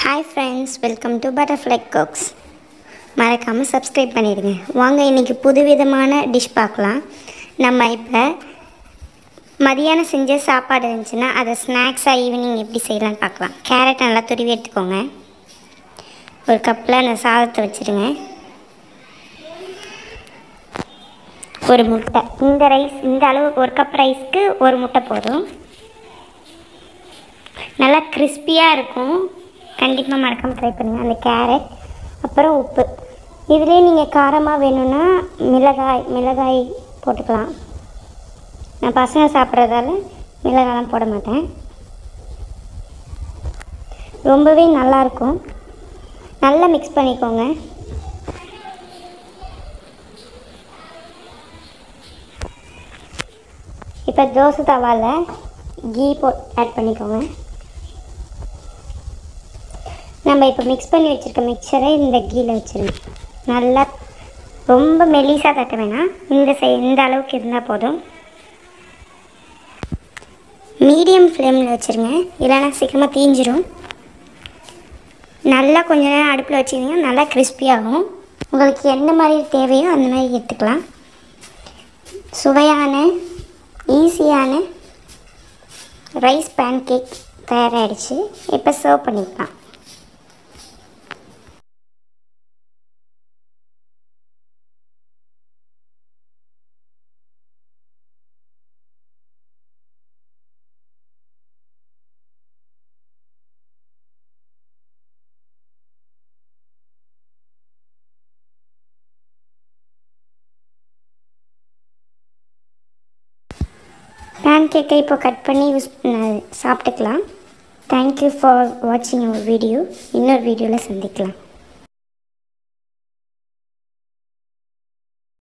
hi friends welcome to butterfly cooks மறக்காமல் subscribe பண்ணிடுங்க வாங்க இன்றைக்கி புதுவிதமான டிஷ் பார்க்கலாம் நம்ம இப்போ மதியானம் செஞ்ச சாப்பாடு இருந்துச்சுன்னா அதை ஸ்நாக்ஸாக ஈவினிங் எப்படி செய்யலாம்னு பார்க்கலாம் கேரட் நல்லா துருவி எடுத்துக்கோங்க ஒரு கப்பில் அந்த சாதத்தை வச்சுருங்க ஒரு முட்டை இந்த ரைஸ் இந்த அளவு ஒரு கப் ரைஸ்க்கு ஒரு முட்டை போதும் நல்லா கிறிஸ்பியாக இருக்கும் கண்டிப்பாக மறக்காமல் ட்ரை பண்ணுங்கள் அந்த கேரட் அப்புறம் உப்பு இதுலேயே நீங்கள் காரமாக வேணும்னா மிளகாய் மிளகாய் போட்டுக்கலாம் நான் பசங்க சாப்பிட்றதால மிளகாலாம் போட மாட்டேன் ரொம்பவே நல்லாயிருக்கும் நல்லா மிக்ஸ் பண்ணிக்கோங்க இப்போ தோசை தவாவில் கீ போ ஆட் பண்ணிக்கோங்க நம்ம இப்போ மிக்ஸ் பண்ணி வச்சுருக்க மிக்சரை இந்த கீயில் வச்சுருங்க நல்லா ரொம்ப மெலிசாக தட்ட வேணாம் இந்த சை இந்த அளவுக்கு இருந்தால் போதும் மீடியம் ஃப்ளேமில் வச்சுருங்க இல்லைன்னா சீக்கிரமாக தீஞ்சிரும் நல்லா கொஞ்ச நேரம் அடுப்பில் வச்சிங்கன்னா நல்லா கிறிஸ்பியாகும் உங்களுக்கு எந்த மாதிரி தேவையோ அந்த மாதிரி எடுத்துக்கலாம் சுவையான ஈஸியான ரைஸ் பேன்கேக் தயாராகிடுச்சு இப்போ சர்வ் பண்ணிக்கலாம் பேன் கேக்கை இப்போ கட் பண்ணி யூஸ் சாப்பிட்டுக்கலாம் தேங்க்யூ ஃபார் வாட்சிங் அவர் வீடியோ இன்னொரு வீடியோவில் சந்திக்கலாம்